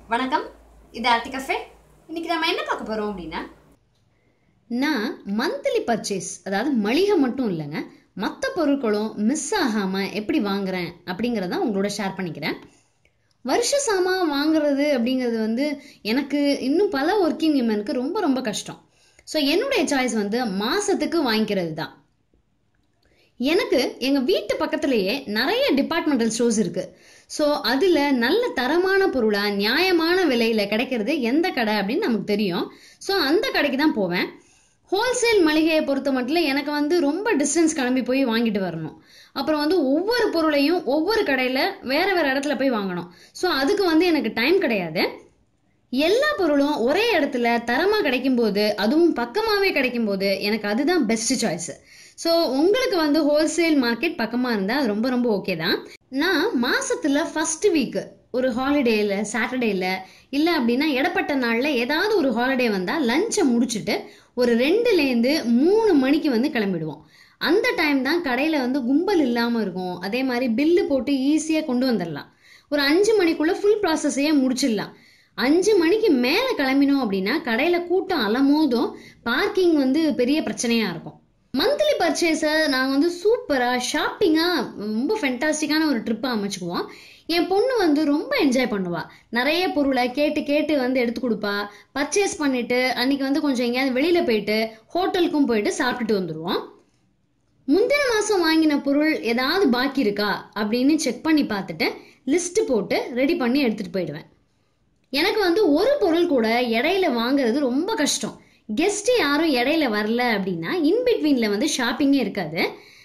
வணக்கம் இது ஆர்த்தி கஃபே இன்னைக்கு நம்ம என்ன பார்க்க போறோம் அப்படின்னா நான் மந்த்லி பர்ச்சேஸ் அதாவது மளிகை மட்டும் இல்லைங்க மற்ற பொருட்களும் மிஸ் ஆகாமல் எப்படி வாங்குறேன் அப்படிங்கிறத உங்களோட ஷேர் பண்ணிக்கிறேன் வருஷ சாமான் வாங்குறது அப்படிங்கிறது வந்து எனக்கு இன்னும் பல ஒர்க்கிங் விமனுக்கு ரொம்ப ரொம்ப கஷ்டம் ஸோ என்னுடைய சாய்ஸ் வந்து மாதத்துக்கு வாங்கிக்கிறது தான் எனக்கு எங்கள் வீட்டு பக்கத்துலேயே நிறைய டிபார்ட்மெண்டல் ஸ்டோர்ஸ் இருக்குது ஸோ அதில் நல்ல தரமான பொருளாக நியாயமான விலையில் கிடைக்கிறது எந்த கடை அப்படின்னு நமக்கு தெரியும் ஸோ அந்த கடைக்கு தான் போவேன் ஹோல்சேல் மளிகையை பொறுத்த மட்டும் எனக்கு வந்து ரொம்ப டிஸ்டன்ஸ் கிளம்பி போய் வாங்கிட்டு வரணும் அப்புறம் வந்து ஒவ்வொரு பொருளையும் ஒவ்வொரு கடையில் வேற வேற இடத்துல போய் வாங்கணும் ஸோ அதுக்கு வந்து எனக்கு டைம் கிடையாது எல்லா பொருளும் ஒரே இடத்துல தரமாக கிடைக்கும்போது அதுவும் பக்கமாகவே கிடைக்கும்போது எனக்கு அதுதான் பெஸ்ட் சாய்ஸ் ஸோ உங்களுக்கு வந்து ஹோல்சேல் மார்க்கெட் பக்கமாக இருந்தால் அது ரொம்ப ரொம்ப ஓகே தான் நான் மாசத்துல ஃபர்ஸ்ட் வீக் ஒரு ஹாலிடேயில் சாட்டர்டேயில் இல்லை அப்படின்னா இடப்பட்ட நாளில் ஏதாவது ஒரு ஹாலிடே வந்தால் லஞ்சை முடிச்சுட்டு ஒரு ரெண்டுலேருந்து மூணு மணிக்கு வந்து கிளம்பிடுவோம் அந்த டைம் தான் கடையில் வந்து கும்பல் இல்லாமல் இருக்கும் அதே மாதிரி பில்லு போட்டு ஈஸியாக கொண்டு வந்துடலாம் ஒரு அஞ்சு மணிக்குள்ளே ஃபுல் ப்ராசஸையே முடிச்சிடலாம் அஞ்சு மணிக்கு மேலே கிளம்பினோம் அப்படின்னா கடையில் கூட்டம் அலமோதும் பார்க்கிங் வந்து பெரிய பிரச்சனையாக இருக்கும் மந்த்லி பர்ச்சேஸை நாங்கள் வந்து சூப்பராக ஷாப்பிங்காக ரொம்ப ஃபென்டாஸ்டிக்கான ஒரு ட்ரிப்பாக அமைச்சுக்குவோம் என் பொண்ணு வந்து ரொம்ப என்ஜாய் பண்ணுவா நிறைய பொருளை கேட்டு கேட்டு வந்து எடுத்து கொடுப்பா பர்ச்சேஸ் பண்ணிட்டு அன்னைக்கு வந்து கொஞ்சம் எங்கேயாவது வெளியில் போயிட்டு ஹோட்டலுக்கும் போயிட்டு சாப்பிட்டுட்டு வந்துடுவோம் முந்தின மாதம் வாங்கின பொருள் ஏதாவது பாக்கி இருக்கா அப்படின்னு செக் பண்ணி பார்த்துட்டு லிஸ்ட் போட்டு ரெடி பண்ணி எடுத்துகிட்டு போயிடுவேன் எனக்கு வந்து ஒரு பொருள் கூட இடையில வாங்குறது ரொம்ப கஷ்டம் கெஸ்ட் யாரும் இடையில வரல அப்படின்னா இன்பிட்வீனில் வந்து ஷாப்பிங்கே இருக்காது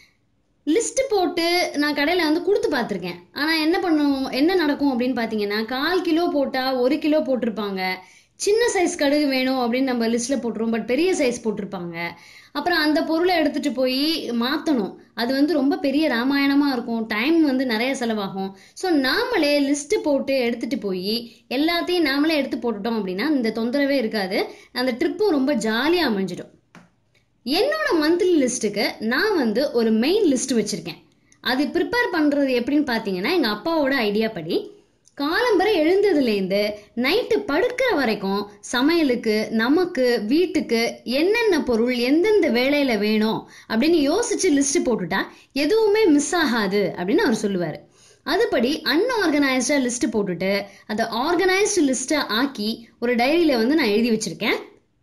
லிஸ்ட் போட்டு நான் கடையில் வந்து கொடுத்து பார்த்துருக்கேன் ஆனால் என்ன பண்ணும் என்ன நடக்கும் அப்படின்னு பார்த்தீங்கன்னா கால் கிலோ போட்டால் ஒரு கிலோ போட்டிருப்பாங்க சின்ன சைஸ் கடுகு வேணும் அப்படின்னு நம்ம லிஸ்ட்டில் போட்டுருவோம் பட் பெரிய சைஸ் போட்டிருப்பாங்க அப்புறம் அந்த பொருளை எடுத்துகிட்டு போய் மாற்றணும் அது வந்து ரொம்ப பெரிய ராமாயணமாக இருக்கும் டைம் வந்து நிறைய செலவாகும் ஸோ நாமளே லிஸ்ட்டு போட்டு எடுத்துகிட்டு போய் எல்லாத்தையும் நாமளே எடுத்து போட்டுட்டோம் அப்படின்னா இந்த தொந்தரவே இருக்காது அந்த ட்ரிப்பும் ரொம்ப ஜாலியாக அமைஞ்சிடும் என்னோட மந்த்லி லிஸ்ட்டுக்கு நான் வந்து ஒரு மெயின் லிஸ்ட் வச்சுருக்கேன் அது ப்ரிப்பேர் பண்ணுறது எப்படின்னு பார்த்தீங்கன்னா எங்கள் அப்பாவோட ஐடியா படி காலம்பரை எழுந்ததுலேருந்து நைட்டு படுக்கிற வரைக்கும் சமையலுக்கு நமக்கு வீட்டுக்கு என்னென்ன பொருள் எந்தெந்த வேலையில் வேணும் அப்படின்னு யோசிச்சு லிஸ்ட் போட்டுட்டா எதுவுமே மிஸ் ஆகாது அப்படின்னு அவர் சொல்லுவார் அதுபடி அன்ஆர்கனைஸ்டாக லிஸ்ட் போட்டுட்டு அதை ஆர்கனைஸ்டு லிஸ்ட்டை ஆக்கி ஒரு டைரியில் வந்து நான் எழுதி வச்சுருக்கேன்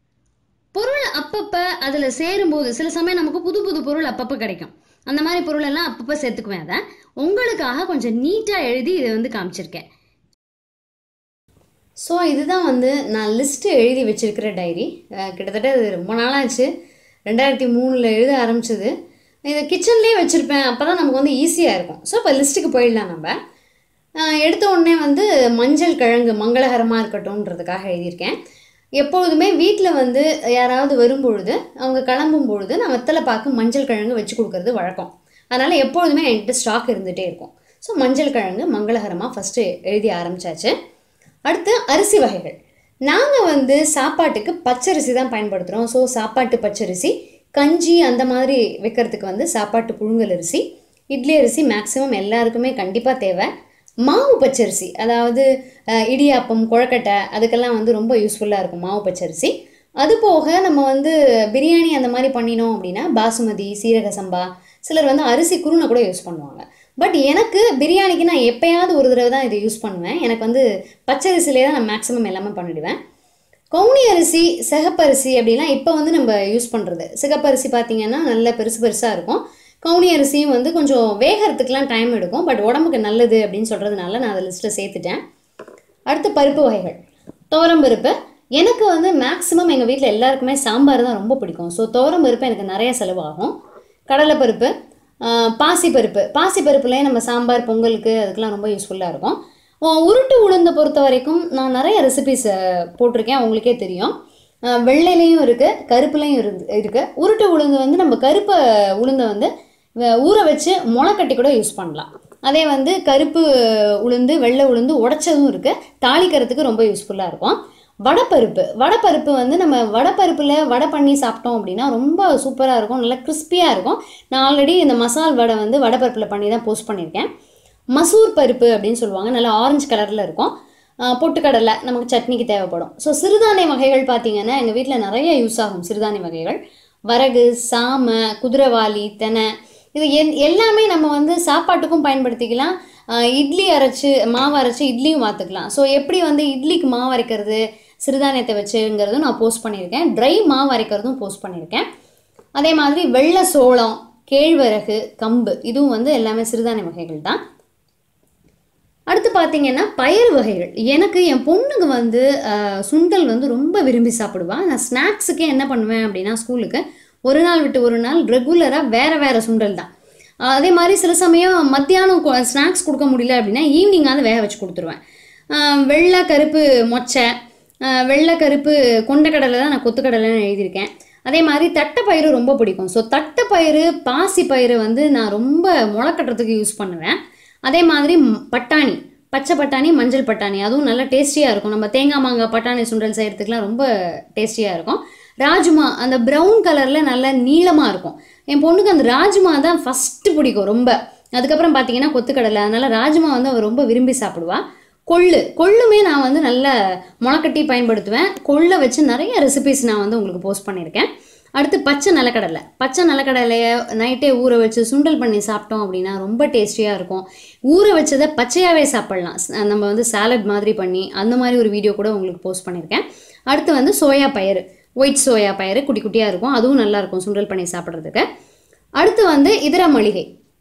பொருள் அப்பப்போ அதில் சேரும்போது சில சமயம் நமக்கு புது புது பொருள் அப்பப்போ கிடைக்கும் அந்த மாதிரி பொருள் எல்லாம் அப்பப்போ சேர்த்துக்குவேன் அதை உங்களுக்காக கொஞ்சம் நீட்டாக எழுதி இதை வந்து காமிச்சிருக்கேன் ஸோ இதுதான் வந்து நான் லிஸ்ட்டு எழுதி வச்சிருக்கிற டைரி அஹ் கிட்டத்தட்ட இது ரொம்ப நாளாச்சு ரெண்டாயிரத்தி மூணில் எழுத ஆரம்பிச்சது இதை கிச்சன்லேயே வச்சுருப்பேன் அப்போ தான் நமக்கு வந்து ஈஸியாக இருக்கும் ஸோ இப்போ லிஸ்ட்டுக்கு போயிடலாம் நம்ம அஹ் எடுத்த உடனே வந்து மஞ்சள் கிழங்கு மங்களகரமாக இருக்கட்டும்ன்றதுக்காக எழுதியிருக்கேன் எப்பொழுதுமே வீட்டில் வந்து யாராவது வரும்பொழுது அவங்க கிளம்பும் பொழுது நான் வெத்தலை பாக்கு மஞ்சள் கிழங்கு வச்சு கொடுக்கறது வழக்கம் அதனால் எப்பொழுதுமே என்கிட்ட ஸ்டாக் இருந்துகிட்டே இருக்கும் ஸோ மஞ்சள் கிழங்கு மங்களகரமாக ஃபஸ்ட்டு எழுதி ஆரம்பிச்சாச்சு அடுத்து அரிசி வகைகள் நாங்கள் வந்து சாப்பாட்டுக்கு பச்சரிசி தான் பயன்படுத்துகிறோம் ஸோ சாப்பாட்டு பச்சரிசி கஞ்சி அந்த மாதிரி வைக்கிறதுக்கு வந்து சாப்பாட்டு புழுங்கல் அரிசி இட்லி அரிசி மேக்ஸிமம் எல்லாருக்குமே கண்டிப்பாக தேவை மாவு பச்சரிசி அதாவது அஹ், இடியாப்பம் கொழக்கட்டை அதுக்கெல்லாம் வந்து ரொம்ப யூஸ்ஃபுல்லாக இருக்கும் மாவு பச்சரிசி அது போக நம்ம வந்து பிரியாணி அந்த மாதிரி பண்ணினோம் அப்படின்னா பாசுமதி சீரக சம்பா சிலர் வந்து அரிசி குருணை கூட யூஸ் பண்ணுவாங்க பட் எனக்கு பிரியாணிக்கு நான் எப்பயாவது ஒரு தடவை தான் இதை யூஸ் பண்ணுவேன் எனக்கு வந்து பச்சரிசிலே தான் நான் மேக்ஸிமம் எல்லாமே பண்ணிடுவேன் கவுனி அரிசி சிகப்பரிசி அப்படிலாம் இப்போ வந்து நம்ம யூஸ் பண்ணுறது சிகப்பரிசி பார்த்தீங்கன்னா நல்ல பெருசு பெருசாக இருக்கும் கவுனி அரிசியும் வந்து கொஞ்சம் வேகிறதுக்கெலாம் டைம் எடுக்கும் பட் உடம்புக்கு நல்லது அப்படின்னு சொல்கிறதுனால நான் அதை லிஸ்ட்டில் சேர்த்துட்டேன் அடுத்து பருப்பு வகைகள் துவரம் பருப்பு எனக்கு வந்து மேக்ஸிமம் எங்கள் வீட்டில் எல்லாருக்குமே சாம்பார் தான் ரொம்ப பிடிக்கும் ஸோ துவரம் பருப்பு எனக்கு நிறைய செலவாகும் கடலைப்பருப்பு ஆஹ், பாசிப்பருப்பு பாசிப்பருப்புலேயே நம்ம சாம்பார் பொங்கலுக்கு அதுக்கெலாம் ரொம்ப யூஸ்ஃபுல்லாக இருக்கும் உ- உருட்டு உளுந்தை பொறுத்த வரைக்கும் நான் நிறைய ரெசிபிஸ் போட்டிருக்கேன் உங்களுக்கே தெரியும் ஆஹ், வெள்ளையிலையும் இருக்குது கருப்புலையும் இருந்து இருக்குது உருட்டு உளுந்து வந்து நம்ம கருப்பை உளுந்தை வந்து வ- ஊற வச்சு முளைக்கட்டி கூட யூஸ் பண்ணலாம் அதே வந்து கருப்பு உளுந்து வெள்ளை உளுந்து உடைச்சதும் இருக்குது தாளிக்கிறதுக்கு ரொம்ப யூஸ்ஃபுல்லாக இருக்கும் வடைப்பருப்பு வடைப்பருப்பு வந்து நம்ம வடைப்பருப்பில் வடை பண்ணி சாப்பிட்டோம் அப்படின்னா ரொம்ப சூப்பராக இருக்கும் நல்லா கிறிஸ்பியாக இருக்கும் நான் ஆல்ரெடி இந்த மசால் வடை வந்து வடைப்பருப்பில் பண்ணி தான் போஸ்ட் பண்ணியிருக்கேன் மசூர் பருப்பு அப்படின்னு சொல்லுவாங்க நல்லா ஆரஞ்சு கலரில் இருக்கும் ஆஹ் பொட்டுக்கடலை நமக்கு சட்னிக்கு தேவைப்படும் ஸோ சிறுதானிய வகைகள் பார்த்தீங்கன்னா எங்கள் வீட்டில் நிறைய யூஸ் ஆகும் சிறுதானிய வகைகள் வரகு சாமை குதிரைவாலி தெனை இது எல் எல்லாமே நம்ம வந்து சாப்பாட்டுக்கும் பயன்படுத்திக்கலாம் ஆஹ் இட்லி அரைச்சு மாவு அரைச்சு இட்லியும் வாத்துக்கலாம் ஸோ எப்படி வந்து இட்லிக்கு மாவு அரைக்கிறது சிறுதானியத்தை வச்சுங்கிறதும் நான் போஸ்ட் பண்ணியிருக்கேன் ட்ரை மாவு அரைக்கிறதும் போஸ்ட் பண்ணியிருக்கேன் அதே மாதிரி வெள்ளை சோளம் கேழ்வரகு கம்பு இதுவும் வந்து எல்லாமே சிறுதானிய வகைகள் தான் அடுத்து பார்த்தீங்கன்னா பயிர் வகைகள் எனக்கு என் பொண்ணுங்க வந்து அஹ், சுண்டல் வந்து ரொம்ப விரும்பி சாப்பிடுவா நான் ஸ்நாக்ஸுக்கு என்ன பண்ணுவேன் அப்படின்னா ஸ்கூலுக்கு ஒரு நாள் விட்டு ஒரு நாள் ரெகுலராக வேறு வேறு சுண்டல் தான் அஹ், அதே மாதிரி சில சமயம் மத்தியானம் ஸ்நாக்ஸ் கொடுக்க முடியல அப்படின்னா ஈவினிங்காவது வேக வச்சு கொடுத்துருவேன் அஹ், வெள்ளை கருப்பு மொச்சை அஹ், வெள்ளை கருப்பு கொண்டக்கடலை தான் நான் கொத்துக்கடலைன்னு எழுதியிருக்கேன் அதே மாதிரி தட்டைப்பயிறு ரொம்ப பிடிக்கும் ஸோ தட்டைப்பயிறு பாசி பயிறு வந்து நான் ரொம்ப முளைக்கட்டுறதுக்கு யூஸ் பண்ணுவேன் அதே மாதிரி ம், பட்டாணி பச்சை பட்டாணி மஞ்சள் பட்டாணி அதுவும் நல்லா டேஸ்டியாக இருக்கும் நம்ம தேங்காய் மாங்காய் பட்டாணி சுண்டல் செய்கிறதுக்குலாம் ரொம்ப டேஸ்டியாக இருக்கும் ராஜ்மா அந்த ப்ரௌன் கலரில் நல்லா நீளமாக இருக்கும் என் பொண்ணுக்கு அந்த ராஜ்மா தான் ஃபஸ்ட்டு பிடிக்கும் ரொம்ப அதுக்கப்புறம் பார்த்தீங்கன்னா கொத்துக்கடலை அதனால் ராஜ்மா வந்து அவள் ரொம்ப விரும்பி சாப்பிடுவா கொள்ளு கொள்ளுமே நான் வந்து நல்ல முளைக்கட்டி பயன்படுத்துவேன் கொள்ளை வச்சு நிறைய ரெசிபிஸ் நான் வந்து உங்களுக்கு போஸ்ட் பண்ணியிருக்கேன் அடுத்து பச்சை நிலக்கடலை பச்சை நிலக்கடலையை நைட்டே ஊற வச்சு சுண்டல் பண்ணி சாப்பிட்டோம் அப்படின்னா ரொம்ப டேஸ்டியாக இருக்கும் ஊற வச்சதை பச்சையாகவே சாப்பிட்லாம் ஸ்- நம்ம வந்து சாலட் மாதிரி பண்ணி அந்த மாதிரி ஒரு வீடியோ கூட உங்களுக்கு போஸ்ட் பண்ணியிருக்கேன் அடுத்து வந்து சோயா பயிறு ஒயிட் சோயா பயிறு குட்டி குட்டியாக இருக்கும் அதுவும் நல்லா இருக்கும் சுண்டல் பண்ணி சாப்பிட்றதுக்கு அடுத்து வந்து இதர மளிகை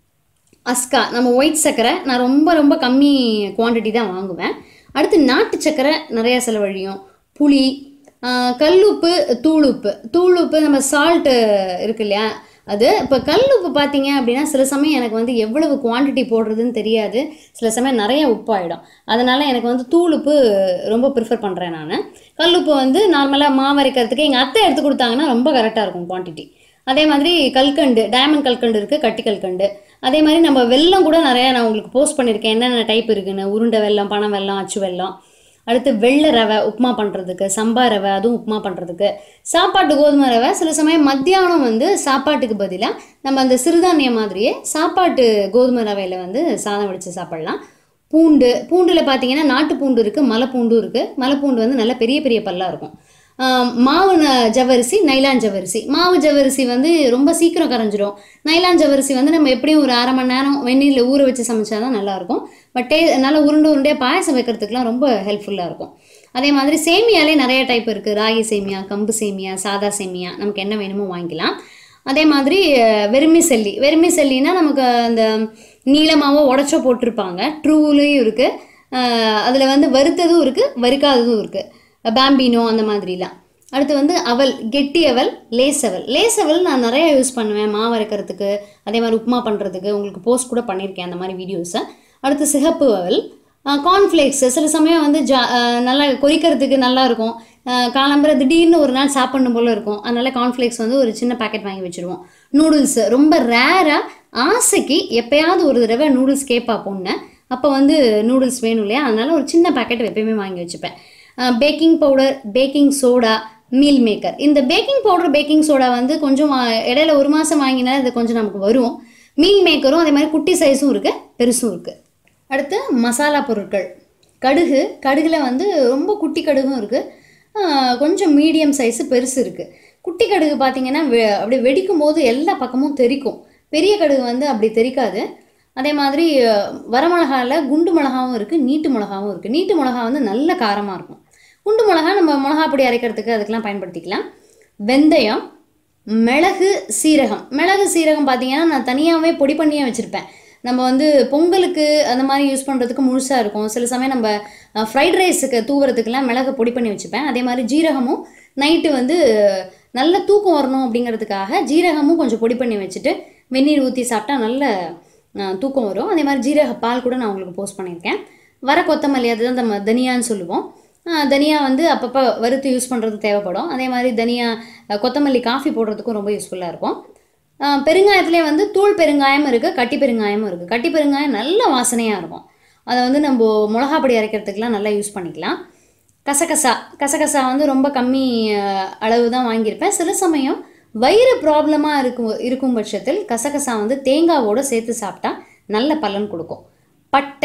அஸ்கா நம்ம ஒயிட் சர்க்கரை நான் ரொம்ப ரொம்ப கம்மி குவாண்டிட்டி தான் வாங்குவேன் அடுத்து நாட்டு சர்க்கரை நிறையா செலவழியும் புளி ஆஹ் கல்லுப்பு தூளுப்பு தூளுப்பு நம்ம சால்ட்டு இருக்கு இல்லையா அது இப்போ கல்லுப்பு பார்த்தீங்க அப்படின்னா சில சமயம் எனக்கு வந்து எவ்வளவு குவாண்டிட்டி போடுறதுன்னு தெரியாது சில சமயம் நிறைய உப்பாயிடும் அதனால் எனக்கு வந்து தூளுப்பு ரொம்ப ப்ரிஃபர் பண்ணுறேன் நான் கல்லுப்பு வந்து நார்மலாக மாவு அரைக்கிறதுக்கு எங்கள் அத்தை எடுத்து கொடுத்தாங்கன்னா ரொம்ப கரெக்டாக இருக்கும் குவான்டிட்டி அதே மாதிரி கல்கண்டு டைமண்ட் கல்கண்டு இருக்குது கட்டி கல்கண்டு அதே மாதிரி நம்ம வெல்லம் கூட நிறையா நான் உங்களுக்கு போஸ்ட் பண்ணியிருக்கேன் என்னென்ன டைப் இருக்குன்னு உருண்டை வெல்லம் பனை வெல்லம் அச்சு வெல்லம் அடுத்து வெள்ளை ரவை உப்புமா பண்ணுறதுக்கு சம்பா ரவை அதுவும் உப்புமா பண்ணுறதுக்கு சாப்பாட்டு கோதுமை ரவை சில சமயம் மத்தியானம் வந்து சாப்பாட்டுக்கு பதிலாக நம்ம அந்த சிறுதானியம் மாதிரியே சாப்பாட்டு கோதுமை ரவையில் வந்து சாதம் வடித்து சாப்பிட்லாம் பூண்டு பூண்டில் பார்த்தீங்கன்னா நாட்டு பூண்டு இருக்குது மலை பூண்டும் இருக்குது மலை பூண்டு வந்து நல்ல பெரிய பெரிய பல்லாக இருக்கும் ஆம், மாவு ந- ஜவ்வரிசி நைலான் ஜவ்வரிசி மாவு ஜவ்வரிசி வந்து ரொம்ப சீக்கிரம் கரைஞ்சிரும் நைலான் ஜவ்வரிசி வந்து நம்ம எப்படியும் ஒரு அரை மணி நேரம் வெந்நீரில் ஊற வச்சு சமைச்சா தான் நல்லாயிருக்கும் பட் டே நல்லா உருண்டை உருண்டையாக பாயசம் வைக்கிறதுக்குலாம் ரொம்ப ஹெல்ப்ஃபுல்லாக இருக்கும் அதே மாதிரி சேமியாலே நிறைய டைப் இருக்குது ராகி சேமியா கம்பு சேமியா சாதா சேமியா நமக்கு என்ன வேணுமோ வாங்கிக்கலாம் அதே மாதிரி அஹ், வெறுமி செல்லி வெறுமி செல்லினா நமக்கு அந்த நீளமாவோ உடச்சோ போட்டிருப்பாங்க ட்ரூலையும் இருக்குது அதில் வந்து வறுத்ததும் இருக்குது வறுக்காததும் இருக்குது பேம்பினோ அந்த மாதிரிலாம் அடுத்து வந்து அவல் கெட்டி அவல் லேஸ் அவல் லேஸ் அவல் நான் நிறைய யூஸ் பண்ணுவேன் மாவு அரைக்கிறதுக்கு அதே மாதிரி உப்புமா பண்ணுறதுக்கு உங்களுக்கு போஸ்ட் கூட பண்ணியிருக்கேன் அந்த மாதிரி வீடியோஸை அடுத்து சிகப்பு அவல் கார்ன்ஃப்ளேக்ஸ் சில சமயம் வந்து ஜா அஹ் நல்லா கொறிக்கிறதுக்கு நல்லா இருக்கும் காலம்பர திடீர்னு ஒரு நாள் சாப்பிடணும் போல இருக்கும் அதனால கார்ன்ஃப்ளேக்ஸ் வந்து ஒரு சின்ன பாக்கெட் வாங்கி வச்சுருவோம் நூடுல்ஸ் ரொம்ப ரேராக ஆசைக்கு எப்பயாவது ஒரு தடவை நூடுல்ஸ் கேட்பா பொண்ணு அப்போ வந்து நூடுல்ஸ் வேணும் இல்லையா அதனால ஒரு சின்ன பாக்கெட் எப்பயுமே வாங்கி வச்சுப்பேன் baking powder baking soda meal maker இந்த பேக்கிங் பவுடர் பேக்கிங் சோடா வந்து கொஞ்சம் வா- இடையில ஒரு மாதம் வாங்கினா இது கொஞ்சம் நமக்கு வரும் மீல் மேக்கரும் அதே மாதிரி குட்டி சைஸும் இருக்குது பெருசும் இருக்குது அடுத்து மசாலா பொருட்கள் கடுகு கடுகுல வந்து ரொம்ப குட்டி கடுகும் இருக்குது கொஞ்சம் மீடியம் சைஸு பெருசு இருக்குது குட்டி கடுகு பார்த்தீங்கன்னா வெ அப்படியே வெடிக்கும் போது எல்லா பக்கமும் தெறிக்கும் பெரிய கடுகு வந்து அப்படி தெறிக்காது அதே மாதிரி அஹ், வரமிளகாவில் குண்டு மிளகாவும் இருக்குது நீட்டு மிளகாவும் இருக்குது நீட்டு மிளகா வந்து நல்ல காரமாக இருக்கும் குண்டு மிளகா நம்ம மிளகா பொடி அரைக்கிறதுக்கு அதுக்கெலாம் பயன்படுத்திக்கலாம் வெந்தயம் மிளகு சீரகம் மிளகு சீரகம் பார்த்தீங்கன்னா நான் தனியாகவே பொடி பண்ணியே வச்சுருப்பேன் நம்ம வந்து பொங்கலுக்கு அந்த மாதிரி யூஸ் பண்ணுறதுக்கு முழுசாக இருக்கும் சில சமயம் நம்ம ஃப்ரைட் ரைஸுக்கு தூவுறதுக்கெல்லாம் மிளகு பொடி பண்ணி வச்சுப்பேன் அதே மாதிரி ஜீரகமும் நைட்டு வந்து நல்ல தூக்கம் வரணும் அப்படிங்கிறதுக்காக ஜீரகமும் கொஞ்சம் பொடி பண்ணி வச்சுட்டு வெந்நீர் ஊற்றி சாப்பிட்டா நல்ல அஹ், தூக்கம் வரும் அதே மாதிரி ஜீரக பால் கூட நான் உங்களுக்கு போஸ்ட் பண்ணியிருக்கேன் வர கொத்தமல்லி அதுதான் நம்ம தனியான்னு சொல்லுவோம் அஹ், தனியா வந்து அப்பப்போ வறுத்து யூஸ் பண்ணுறது தேவைப்படும் அதே மாதிரி தனியா அஹ், கொத்தமல்லி காஃபி போடுறதுக்கும் ரொம்ப யூஸ்ஃபுல்லாக இருக்கும் அஹ், பெருங்காயத்திலே வந்து தூள் பெருங்காயம் இருக்குது கட்டி பெருங்காயமும் இருக்குது கட்டி பெருங்காயம் நல்ல வாசனையாக இருக்கும் அதை வந்து நம்ம மிளகா பொடி அரைக்கிறதுக்கெலாம் நல்லா யூஸ் பண்ணிக்கலாம் கசகசா கசகசா வந்து ரொம்ப கம்மி அஹ், அளவு தான் வாங்கியிருப்பேன் சில சமயம் வயிறு ப்ராப்ளமாக இருக்கும் இருக்கும் பட்சத்தில் கசகசா வந்து தேங்காவோட சேர்த்து சாப்பிட்டா நல்ல பலன் கொடுக்கும் பட்டை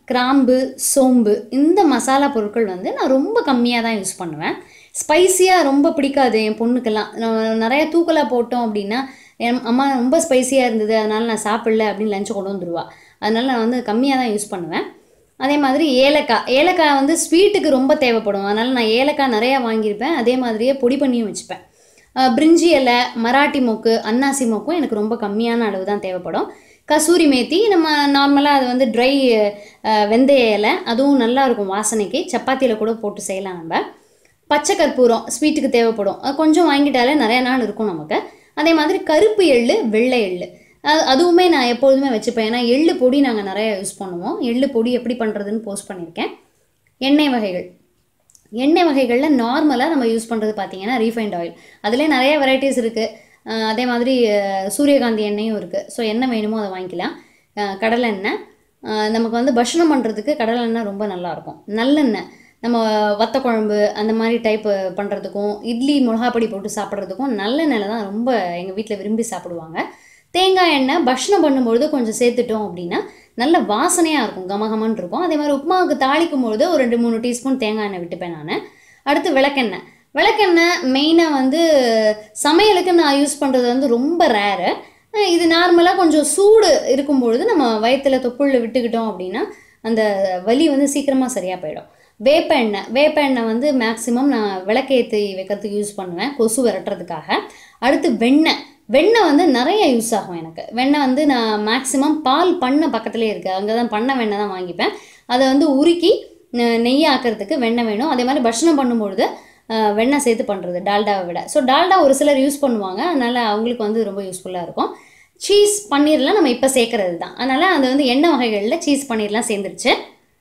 கிராம்பு சோம்பு இந்த மசாலா பொருட்கள் வந்து நான் ரொம்ப கம்மியாக தான் யூஸ் பண்ணுவேன் ஸ்பைசியாக ரொம்ப பிடிக்காது என் பொண்ணுக்கெல்லாம் நான் நிறைய தூக்கலாக போட்டோம் அப்படின்னா என் அம்மா ரொம்ப ஸ்பைசியாக இருந்தது அதனால் நான் சாப்பிடல அப்படின்னு லஞ்சை கொண்டு வந்துடுவா அதனால் நான் வந்து கம்மியாக தான் யூஸ் பண்ணுவேன் அதே மாதிரி ஏலக்காய் ஏலக்காய் வந்து ஸ்வீட்டுக்கு ரொம்ப தேவைப்படும் அதனால் நான் ஏலக்காய் நிறையா வாங்கியிருப்பேன் அதே மாதிரியே பொடி பண்ணியும் வச்சுப்பேன் அஹ் பிரிஞ்சி இலை மராட்டி மொக்கு அன்னாசி மொக்கும் எனக்கு ரொம்ப கம்மியான அளவு தான் தேவைப்படும் கசூரி மேத்தி நம்ம நார்மலாக அது வந்து ட்ரை வெந்தய இலை அதுவும் நல்லா இருக்கும் வாசனைக்கு சப்பாத்தியில் கூட போட்டு செய்யலாம் நம்ம பச்சை கற்பூரம் ஸ்வீட்டுக்கு தேவைப்படும் அது கொஞ்சம் வாங்கிட்டாலே நிறைய நாள் இருக்கும் நமக்கு அதே மாதிரி கருப்பு எள்ளு வெள்ளை எள்ளு அது அதுவுமே நான் எப்பொழுதுமே வச்சுப்பேன் ஏன்னா எள்ளு பொடி நாங்கள் நிறைய யூஸ் பண்ணுவோம் எள்ளு பொடி எப்படி பண்ணுறதுன்னு போஸ்ட் பண்ணியிருக்கேன் எண்ணெய் வகைகள் எண்ணெய் வகைகளில் நார்மலாக நம்ம யூஸ் பண்ணுறது பார்த்தீங்கன்னா ரீஃபைண்ட் ஆயில் அதிலே நிறைய வெரைட்டிஸ் இருக்குது அதே மாதிரி அஹ், சூரியகாந்தி எண்ணெயும் இருக்குது ஸோ என்ன வேணுமோ அதை வாங்கிக்கலாம் அஹ், கடலை எண்ணெய் அஹ், நமக்கு வந்து பட்சணம் பண்ணுறதுக்கு கடலை எண்ணெய் ரொம்ப நல்லாயிருக்கும் நல்லெண்ணெய் நம்ம வத்த குழம்பு அந்த மாதிரி டைப் பண்ணுறதுக்கும் இட்லி மிளகாப்பொடி போட்டு சாப்பிட்றதுக்கும் நல்லெண்ணெயில் தான் ரொம்ப எங்கள் வீட்டில் விரும்பி சாப்பிடுவாங்க தேங்காய் எண்ணெய் பட்சணம் பண்ணும்பொழுது கொஞ்சம் சேர்த்துட்டோம் அப்படின்னா நல்ல வாசனையாக இருக்கும் கமகமன்னு இருக்கும் அதே மாதிரி உப்புமாவுக்கு தாளிக்கும் பொழுது ஒரு ரெண்டு மூணு டீஸ்பூன் தேங்காய் எண்ணெய் விட்டுப்பேன் நான் அடுத்து விளக்கெண்ணெய் விளக்கெண்ணெய் மெயினாக வந்து சமையலுக்கு நான் யூஸ் பண்ணுறது வந்து ரொம்ப ரேரு இது நார்மலாக கொஞ்சம் சூடு இருக்கும் பொழுது நம்ம வயிற்றுல தொப்புள்ள விட்டுக்கிட்டோம் அப்படின்னா அந்த வலி வந்து சீக்கிரமாக சரியாக போயிடும் வேப்ப எண்ணெய் வேப்ப எண்ணெய் வந்து மேக்ஸிமம் நான் விளக்கேற்றி வைக்கிறதுக்கு யூஸ் பண்ணுவேன் கொசு விரட்டுறதுக்காக அடுத்து வெண்ணெய் வெண்ணெய் வந்து நிறைய யூஸ் ஆகும் எனக்கு வெண்ணெய் வந்து நான் மேக்ஸிமம் பால் பண்ணை பக்கத்துலேயே இருக்குது அங்கே தான் பண்ணை வெண்ணெய் தான் வாங்கிப்பேன் அதை வந்து உருக்கி நெ- நெய் ஆக்கிறதுக்கு வெண்ணெய் வேணும் அதே மாதிரி பட்சணம் பண்ணும்பொழுது அஹ், வெண்ணெய் சேர்த்து பண்ணுறது டால்டாவை விட ஸோ டால்டா ஒரு சிலர் யூஸ் பண்ணுவாங்க அதனால் அவங்களுக்கு வந்து ரொம்ப யூஸ்ஃபுல்லாக இருக்கும் சீஸ் பன்னீர்லாம் நம்ம இப்போ சேர்க்கறது தான் அதனால் அது வந்து எண்ணெய் வகைகளில் சீஸ் பன்னீர்லாம் சேர்ந்துருச்சு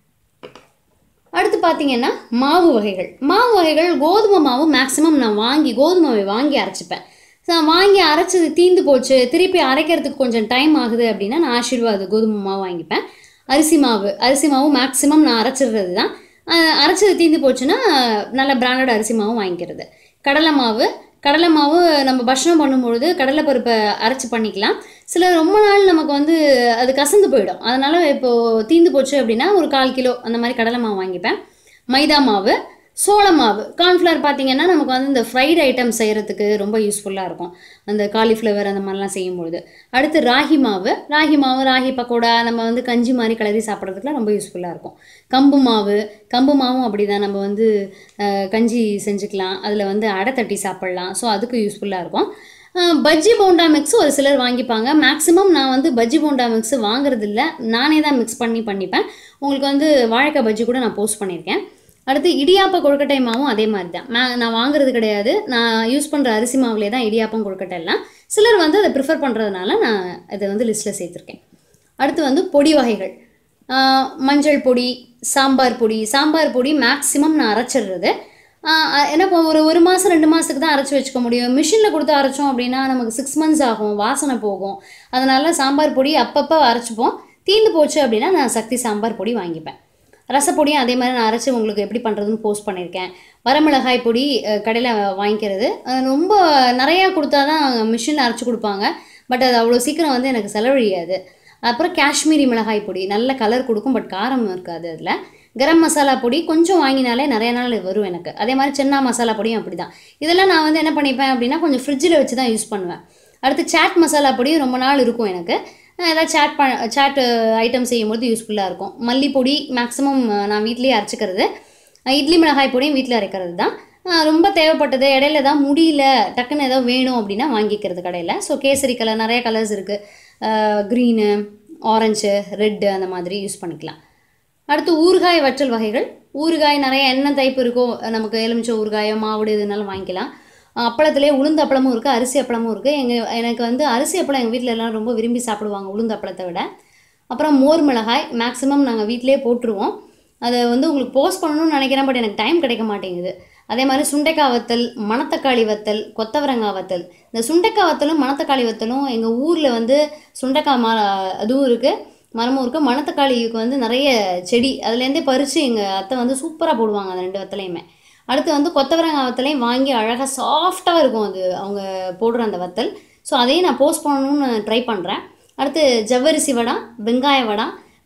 அடுத்து பார்த்தீங்கன்னா மாவு வகைகள் மாவு வகைகள் கோதுமை மாவு மேக்ஸிமம் நான் வாங்கி கோதுமாவை வாங்கி அரைச்சிப்பேன் ஸோ நான் வாங்கி அரைச்சது தீந்து போச்சு திருப்பி அரைக்கிறதுக்கு கொஞ்சம் டைம் ஆகுது அப்படின்னா நான் ஆசீர்வாத் கோதுமை மாவு வாங்கிப்பேன் அரிசி மாவு அரிசி மாவு மேக்ஸிமம் நான் அரைச்சிடுறது தான் அஹ் அரைச்சது தீந்து போச்சுன்னா நல்ல பிராண்டட் அரிசி மாவும் வாங்கிக்கிறது கடலை மாவு கடலை மாவு நம்ம பட்சணம் பண்ணும்பொழுது கடலை பருப்பை அரைச்சி பண்ணிக்கலாம் சில ரொம்ப நாள் நமக்கு வந்து அது கசந்து போயிடும் அதனால் இப்போது தீந்து போச்சு அப்படின்னா ஒரு கால் கிலோ அந்த மாதிரி கடலை மாவு வாங்கிப்பேன் மைதா மாவு சோள மாவு கார்ன்ஃப்ளவர் பார்த்தீங்கன்னா நமக்கு வந்து இந்த ஃப்ரைட் ஐட்டம் செய்கிறதுக்கு ரொம்ப யூஸ்ஃபுல்லாக இருக்கும் அந்த காலிஃப்ளவர் அந்த மாதிரிலாம் செய்யும்பொழுது அடுத்து ராகி மாவு ராகி மாவு ராகி பக்கோடா நம்ம வந்து கஞ்சி மாதிரி கிளறி சாப்பிட்றதுக்குலாம் ரொம்ப யூஸ்ஃபுல்லாக இருக்கும் கம்பு மாவு கம்பு மாவும் அப்படி தான் நம்ம வந்து அஹ், கஞ்சி செஞ்சுக்கலாம் அதில் வந்து அடை தட்டி சாப்பிட்லாம் ஸோ அதுக்கு யூஸ்ஃபுல்லாக இருக்கும் அஹ், பஜ்ஜி போண்டா மிக்ஸ் ஒரு சிலர் வாங்கிப்பாங்க மேக்ஸிமம் நான் வந்து பஜ்ஜி போண்டா மிக்ஸ் வாங்குறது இல்ல நானே தான் மிக்ஸ் பண்ணி பண்ணிப்பேன் உங்களுக்கு வந்து வாழைக்காய் பஜ்ஜி கூட நான் போஸ்ட் பண்ணியிருக்கேன் அடுத்து இடியாப்ப கொழுக்கட்டை மாவும் அதே மாதிரி தான் நான் நான் வாங்குறது கிடையாது நான் யூஸ் பண்ணுற அரிசி மாவுலே தான் இடியாப்பம் கொழுக்கட்டை எல்லாம் சிலர் வந்து அதை ப்ரிஃபர் பண்ணுறதுனால நான் இதை வந்து லிஸ்ட்டில் சேர்த்துருக்கேன் அடுத்து வந்து பொடி வகைகள் ஆஹ் மஞ்சள் பொடி சாம்பார் பொடி சாம்பார் பொடி மேக்ஸிமம் நான் அரைச்சிடுறது ஆஹ் அ- ஏன்னா இப்போ ஒரு ஒரு மாதம் ரெண்டு மாதத்துக்கு தான் அரைச்சி வச்சுக்க முடியும் மிஷினில் கொடுத்து அரைச்சோம் அப்படின்னா நமக்கு சிக்ஸ் மந்த்ஸ் ஆகும் வாசனை போகும் அதனால சாம்பார் பொடி அப்பப்போ அரைச்சிப்போம் தீர்ந்து போச்சு அப்படின்னா நான் சக்தி சாம்பார் பொடி வாங்கிப்பேன் ரசப்பொடியும் அதே மாதிரி நான் அரைச்சி உங்களுக்கு எப்படி பண்ணுறதுன்னு போஸ்ட் பண்ணியிருக்கேன் வரமிளகாய் பொடி கடையில் வாங்கிக்கிறது அஹ் ரொம்ப நிறையா கொடுத்தா தான் மிஷினில் அரைச்சி கொடுப்பாங்க பட் அது அவ்வளோ சீக்கிரம் வந்து எனக்கு செலவழியாது அப்புறம் காஷ்மீரி மிளகாய் பொடி நல்ல கலர் கொடுக்கும் பட் காரம் இருக்காது அதில் கரம் மசாலா பொடி கொஞ்சம் வாங்கினாலே நிறைய நாள் வரும் எனக்கு அதே மாதிரி சென்னா மசாலா பொடியும் அப்படி தான் இதெல்லாம் நான் வந்து என்ன பண்ணிப்பேன் அப்படின்னா கொஞ்சம் ஃப்ரிட்ஜில் வச்சு தான் யூஸ் பண்ணுவேன் அடுத்து சாட் மசாலா பொடியும் ரொம்ப நாள் இருக்கும் எனக்கு அஹ் ஏதாவது சாட் ப சாட் ஐட்டம் செய்யும்போது யூஸ்ஃபுல்லாக இருக்கும் மல்லிப்பொடி மேக்ஸிமம் நான் வீட்லேயே அரைச்சிக்கிறது அஹ் இட்லி மிளகாய் பொடியும் வீட்டில் அரைக்கிறது தான் அஹ் ரொம்ப தேவைப்பட்டது இடையில தான் முடியல டக்குன்னு ஏதோ வேணும் அப்படின்னா வாங்கிக்கிறது கடையில் ஸோ கேசரி கலர் நிறைய கலர்ஸ் இருக்குது க்ரீனு ஆரஞ்சு ரெட்டு அந்த மாதிரி யூஸ் பண்ணிக்கலாம் அடுத்து ஊறுகாய் வற்றல் வகைகள் ஊறுகாய் நிறைய என்ன டைப் இருக்கோ நமக்கு எலுமிச்சை ஊறுகாயோ மாவுடு எதுனாலும் வாங்கிக்கலாம் அஹ் அப்பளத்திலே உளுந்து அப்பளமும் இருக்குது அரிசி அப்பளமும் இருக்குது எங்கள் எனக்கு வந்து அரிசி அப்பளம் எங்கள் வீட்டில் எல்லாம் ரொம்ப விரும்பி சாப்பிடுவாங்க உளுந்து அப்பளத்தை விட அப்புறம் மோர் மிளகாய் மேக்ஸிமம் நாங்கள் வீட்டிலே போட்டுருவோம் அதை வந்து உங்களுக்கு போஸ்ட் பண்ணணும்னு நினைக்கிறேன் பட் எனக்கு டைம் கிடைக்க மாட்டேங்குது அதே மாதிரி சுண்டைக்காய் வத்தல் மணத்தக்காளி வத்தல் கொத்தவரங்காய் வத்தல் இந்த சுண்டைக்காய் வத்தலும் மணத்தக்காளி வத்தலும் எங்கள் ஊரில் வந்து சுண்டைக்காய் மர அதுவும் இருக்குது மரமும் இருக்குது மணத்தக்காளிக்கு வந்து நிறைய செடி அதுலேருந்தே பறித்து எங்கள் அத்தை வந்து சூப்பராக போடுவாங்க அந்த ரெண்டு வத்தலையுமே அடுத்து வந்து கொத்தவரங்காய் வத்தலையும் வாங்கி அழகாக சாஃப்டாக இருக்கும் அது அவங்க போடுற அந்த வத்தல் ஸோ அதையும் நான் போஸ்ட் பண்ணணும்னு ட்ரை பண்ணுறேன் அடுத்து ஜவ்வரிசி வடை வெங்காய வடை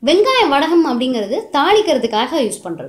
வெங்காய வடகம் அப்படிங்கிறது தாளிக்கிறதுக்காக யூஸ் பண்ணுறது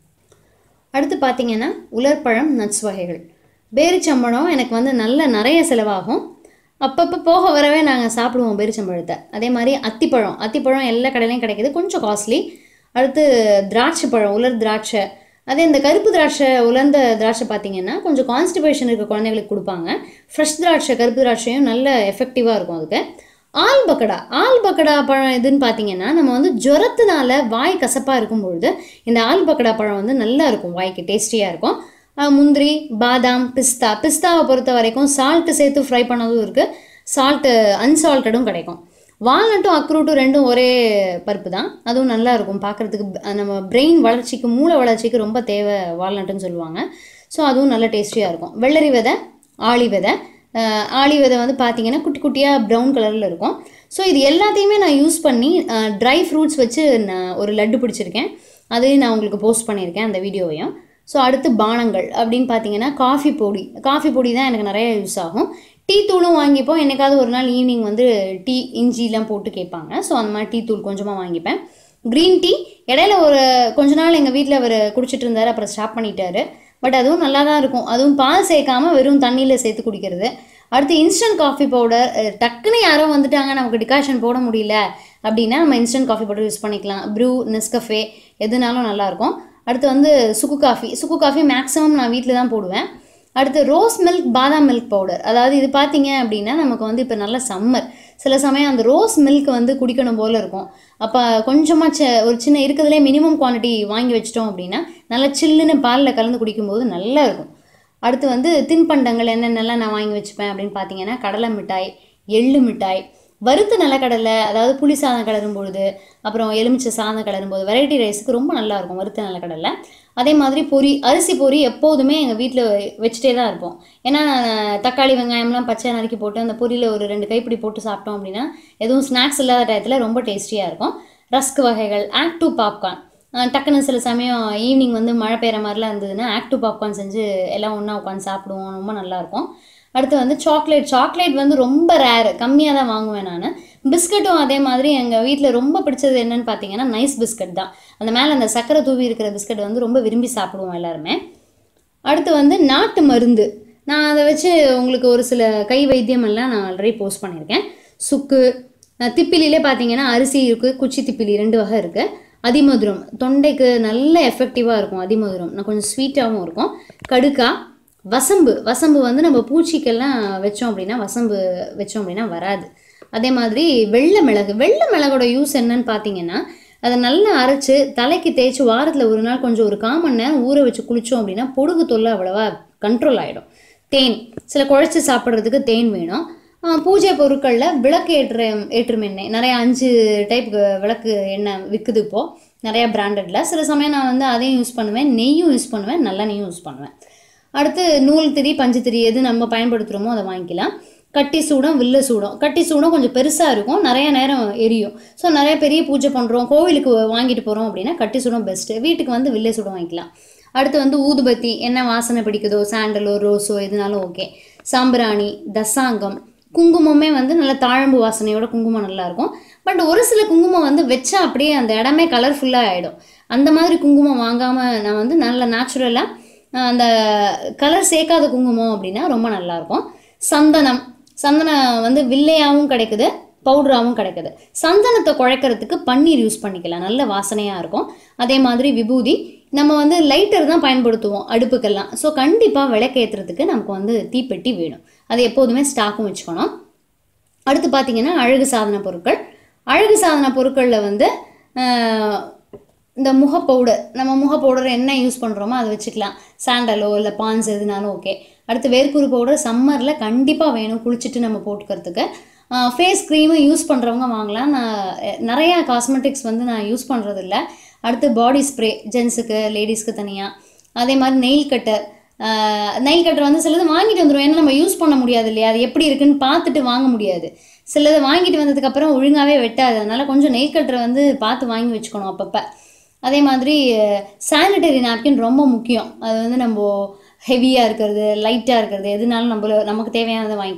அடுத்து பார்த்தீங்கன்னா உலர்பழம் நட்ஸ் வகைகள் பேரிச்சம்பழம் எனக்கு வந்து நல்ல நிறைய செலவாகும் அப்பப்போ போக வரவே நாங்கள் சாப்பிடுவோம் பேரிச்சம்பழத்தை அதே மாதிரி அத்திப்பழம் அத்திப்பழம் எல்லா கடையிலையும் கிடைக்கிது கொஞ்சம் காஸ்ட்லி அடுத்து திராட்சை பழம் உலர் திராட்சை அதே இந்த கருப்பு திராட்சை உலர்ந்த திராட்சை பார்த்தீங்கன்னா கொஞ்சம் கான்ஸ்டிபேஷன் இருக்க குழந்தைகளுக்கு கொடுப்பாங்க ஃப்ரெஷ் திராட்சை கருப்பு திராட்சையும் நல்ல எஃபெக்டிவாக இருக்கும் அதுக்கு ஆல் பக்கடா ஆல் பக்கடா பழம் எதுன்னு பார்த்தீங்கன்னா நம்ம வந்து ஜுரத்தினால வாய் கசப்பாக இருக்கும் பொழுது இந்த ஆல் பக்கடா பழம் வந்து நல்லா இருக்கும் வாய்க்கு டேஸ்டியாக இருக்கும் அஹ் முந்திரி பாதாம் பிஸ்தா பிஸ்தாவை பொறுத்த வரைக்கும் சால்ட்டு சேர்த்து ஃப்ரை பண்ணதும் இருக்குது சால்ட்டு அன்சால்ட்டடும் கிடைக்கும் வால்நட்டும் அக்ரூட்டும் ரெண்டும் ஒரே பருப்பு தான் அதுவும் நல்லா இருக்கும் பார்க்குறதுக்கு நம்ம பிரெயின் வளர்ச்சிக்கு மூளை வளர்ச்சிக்கு ரொம்ப தேவை வால்நட்டுன்னு சொல்லுவாங்க ஸோ அதுவும் நல்ல டேஸ்டியாக இருக்கும் வெள்ளரி விதை ஆளி விதை அஹ் ஆளி விதை வந்து பார்த்தீங்கன்னா குட்டி குட்டியாக ப்ரௌன் கலரில் இருக்கும் ஸோ இது எல்லாத்தையுமே நான் யூஸ் பண்ணி ட்ரை ஃப்ரூட்ஸ் வச்சு நான் ஒரு லட்டு பிடிச்சிருக்கேன் அதையும் நான் உங்களுக்கு போஸ்ட் பண்ணியிருக்கேன் அந்த வீடியோவையும் ஸோ அடுத்து பானங்கள் அப்படின்னு பார்த்தீங்கன்னா காஃபி பொடி காஃபி பொடி தான் எனக்கு நிறைய யூஸ் ஆகும் டீ தூளும் வாங்கிப்போம் என்னைக்காவது ஒரு நாள் ஈவினிங் வந்து டீ இஞ்சிலாம் போட்டு கேட்பாங்க ஸோ அந்த மாதிரி டீ தூள் கொஞ்சமாக வாங்கிப்பேன் க்ரீன் டீ இடையில ஒரு கொஞ்ச நாள் எங்கள் வீட்டில் அவர் குடிச்சிட்டு இருந்தார் அப்புறம் ஸ்டாப் பண்ணிட்டாரு பட் அதுவும் நல்லா தான் இருக்கும் அதுவும் பால் சேர்க்காம வெறும் தண்ணியில் சேர்த்து குடிக்கிறது அடுத்து இன்ஸ்டன்ட் காஃபி பவுடர் டக்குன்னு யாரோ வந்துட்டாங்க நமக்கு டிகாஷன் போட முடியல அப்படின்னா நம்ம இன்ஸ்டன்ட் காஃபி பவுடர் யூஸ் பண்ணிக்கலாம் ப்ரூ நெஸ்கஃபே எதுனாலும் நல்லாயிருக்கும் அடுத்து வந்து சுக்கு காஃபி சுக்கு காஃபி மேக்ஸிமம் நான் வீட்டில் தான் போடுவேன் அடுத்து ரோஸ் மில்க் பாதாம் மில்க் பவுடர் அதாவது இது பார்த்தீங்க அப்படின்னா நமக்கு வந்து இப்போ நல்ல சம்மர் சில சமயம் அந்த ரோஸ் மில்க் வந்து குடிக்கணும் போல் இருக்கும் அப்போ கொஞ்சமாக ச ஒரு சின்ன இருக்கிறதுலே மினிமம் குவான்டிட்டி வாங்கி வச்சிட்டோம் அப்படின்னா நல்லா சில்லுன்னு பாலில் கலந்து குடிக்கும்போது நல்லா இருக்கும் அடுத்து வந்து தின்பண்டங்கள் என்னென்னலாம் நான் வாங்கி வச்சுப்பேன் அப்படின்னு பார்த்தீங்கன்னா கடலை மிட்டாய் எள்ளு மிட்டாய் வறுத்த நிலக்கடலை அதாவது புளி சாதம் கிளறும் பொழுது அப்புறம் எலுமிச்சை சாதம் கிளறும் போது வெரைட்டி ரைஸுக்கு ரொம்ப நல்லா இருக்கும் வறுத்த நிலக்கடலை அதே மாதிரி பொரி அரிசி பொரி எப்போதுமே எங்கள் வீட்டில் வச்சுட்டே தான் இருப்போம் ஏன்னா தக்காளி வெங்காயம்லாம் பச்சை நறுக்கி போட்டு அந்த பொரியில் ஒரு ரெண்டு கைப்பிடி போட்டு சாப்பிட்டோம் அப்படின்னா எதுவும் ஸ்நாக்ஸ் இல்லாத டயத்தில் ரொம்ப டேஸ்டியாக இருக்கும் ரஸ்க் வகைகள் ஆக்டிவ் பாப்கார்ன் டக்குன்னு சில சமயம் ஈவினிங் வந்து மழை பெய்கிற மாதிரிலாம் இருந்ததுன்னா ஆக்டிவ் பாப்கார்ன் செஞ்சு எல்லாம் ஒன்றா உட்காந்து சாப்பிடுவோம் ரொம்ப நல்லாயிருக்கும் அடுத்து வந்து சாக்லேட் சாக்லேட் வந்து ரொம்ப ரேர் கம்மியாக தான் வாங்குவேன் நான் பிஸ்கட்டும் அதே மாதிரி எங்கள் வீட்டில் ரொம்ப பிடிச்சது என்னன்னு பார்த்தீங்கன்னா நைஸ் பிஸ்கட் தான் அந்த மேலே அந்த சக்கரை தூவி இருக்கிற பிஸ்கட் வந்து ரொம்ப விரும்பி சாப்பிடுவோம் எல்லாருமே அடுத்து வந்து நாட்டு மருந்து நான் அதை வச்சு உங்களுக்கு ஒரு சில கை வைத்தியம் எல்லாம் நான் ஆல்ரெடி போஸ்ட் பண்ணியிருக்கேன் சுக்கு அஹ் திப்பிலிலே பார்த்தீங்கன்னா அரிசி இருக்குது குச்சி திப்பிலி ரெண்டு வகை இருக்குது அதிமதுரம் தொண்டைக்கு நல்ல எஃபெக்டிவாக இருக்கும் அதிமதுரம் நான் கொஞ்சம் ஸ்வீட்டாகவும் இருக்கும் கடுக்கா வசம்பு வசம்பு வந்து நம்ம பூச்சிக்கெல்லாம் வச்சோம் அப்படின்னா வசம்பு வச்சோம் அப்படின்னா வராது அதே மாதிரி வெள்ளை மிளகு வெள்ளை மிளகோட யூஸ் என்னன்னு பார்த்தீங்கன்னா அதை நல்லா அரைச்சு தலைக்கு தேய்ச்சி வாரத்தில் ஒரு நாள் கொஞ்சம் ஒரு கால் மணி நேரம் ஊற வச்சு குளித்தோம் அப்படின்னா பொடுகு தொல்லை அவ்வளோவா கண்ட்ரோல் ஆகிடும் தேன் சில குழைச்சி சாப்பிட்றதுக்கு தேன் வேணும் ஆஹ் பூஜை பொருட்களில் விளக்கு ஏற்ற ஏற்றும் எண்ணெய் நிறைய அஞ்சு டைப் விளக்கு எண்ணெய் விற்குது இப்போது நிறைய பிராண்டடில் சில சமயம் நான் வந்து அதையும் யூஸ் பண்ணுவேன் நெய்யும் யூஸ் பண்ணுவேன் நல்லெண்ணெயும் யூஸ் பண்ணுவேன் அடுத்து நூல் திரி பஞ்சு திரி எது நம்ம பயன்படுத்துகிறோமோ அதை வாங்கிக்கலாம் கட்டி சூடம் வில்ல சூடம் கட்டி சூடம் கொஞ்சம் பெருசாக இருக்கும் நிறைய நேரம் எரியும் ஸோ நிறைய பெரிய பூஜை பண்ணுறோம் கோவிலுக்கு வாங்கிட்டு போகிறோம் அப்படின்னா கட்டி சூடம் பெஸ்ட்டு வீட்டுக்கு வந்து வில்ல சூடம் வாங்கிக்கலாம் அடுத்து வந்து ஊதுபத்தி என்ன வாசனை பிடிக்குதோ சாண்டலோ ரோஸோ எதுனாலும் ஓகே சாம்பிராணி தசாங்கம் குங்குமமே வந்து நல்ல தாழம்பு வாசனையோட குங்குமம் நல்லா இருக்கும் பட் ஒரு சில குங்குமம் வந்து வச்சா அப்படியே அந்த இடமே கலர்ஃபுல்லாக ஆகிடும் அந்த மாதிரி குங்குமம் வாங்காமல் நான் வந்து நல்ல நேச்சுரலாக அந்த கலர் சேர்க்காத குங்குமம் அப்படின்னா ரொம்ப நல்லாயிருக்கும் சந்தனம் சந்தனம் வந்து வில்லையாகவும் கிடைக்குது பவுடராகவும் கிடைக்குது சந்தனத்தை குழைக்கிறதுக்கு பன்னீர் யூஸ் பண்ணிக்கலாம் நல்ல வாசனையாக இருக்கும் அதே மாதிரி விபூதி நம்ம வந்து லைட்டர் தான் பயன்படுத்துவோம் அடுப்புக்கெல்லாம் ஸோ கண்டிப்பாக விளக்கேற்றுறதுக்கு நமக்கு வந்து தீப்பெட்டி வேணும் அது எப்போதுமே ஸ்டாக்கும் வச்சுக்கணும் அடுத்து பார்த்தீங்கன்னா அழகு சாதன பொருட்கள் அழகு சாதன பொருட்களில் வந்து ஆஹ், இந்த முக பவுடர் நம்ம முக பவுடர் என்ன யூஸ் பண்ணுறோமோ அதை வச்சுக்கலாம் சாண்டலோ இல்லை பான்ஸ் எதுனாலும் ஓகே அடுத்து வேர்க்குரு பவுடர் சம்மரில் கண்டிப்பாக வேணும் குளிச்சுட்டு நம்ம போட்டுக்கிறதுக்கு ஃபேஸ் க்ரீமு யூஸ் பண்ணுறவங்க வாங்கலாம் நான் அஹ், நிறையா காஸ்மெட்டிக்ஸ் வந்து நான் யூஸ் பண்ணுறதில்ல அடுத்து பாடி ஸ்ப்ரே ஜென்ஸுக்கு லேடிஸ்க்கு தனியாக அதே மாதிரி நெயில் கட்டர் நெயில் கட்டர் வந்து சிலது வாங்கிட்டு வந்துடும் ஏன்னா நம்ம யூஸ் பண்ண முடியாது இல்லையா அது எப்படி இருக்குன்னு பார்த்துட்டு வாங்க முடியாது சிலது வாங்கிட்டு வந்ததுக்கப்புறம் ஒழுங்காகவே வெட்டாது அதனால் கொஞ்சம் நெயில் கட்டரை வந்து பார்த்து வாங்கி வச்சுக்கணும் அப்பப்போ அதே மாதிரி சானிட்டரி நாப்கின் ரொம்ப முக்கியம் அது வந்து நம்ம ஹெவியாக இருக்கிறது லைட்டாக இருக்கிறது எதுனாலும் நம்மள நமக்கு தேவையானதை வாங்கிக்கலாம்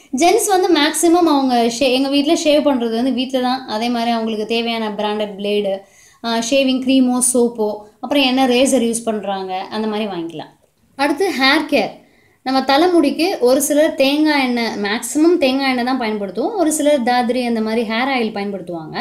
ஜென்ஸ் வந்து மேக்ஸிமம் அவங்க ஷே எங்கள் வீட்டில் ஷேவ் பண்ணுறது வந்து வீட்டில் தான் அதே மாதிரி அவங்களுக்கு தேவையான பிராண்டட் பிளேடு ஷேவிங் க்ரீமோ சோப்போ அப்புறம் என்ன ரேசர் யூஸ் பண்ணுறாங்க அந்த மாதிரி வாங்கிக்கலாம் அடுத்து ஹேர் கேர் நம்ம தலைமுடிக்கு ஒரு சிலர் தேங்காய் எண்ணெய் மேக்ஸிமம் தேங்காய் எண்ணெய் தான் பயன்படுத்துவோம் ஒரு சிலர் தாத்ரி அந்த மாதிரி ஹேர் ஆயில் பயன்படுத்துவாங்க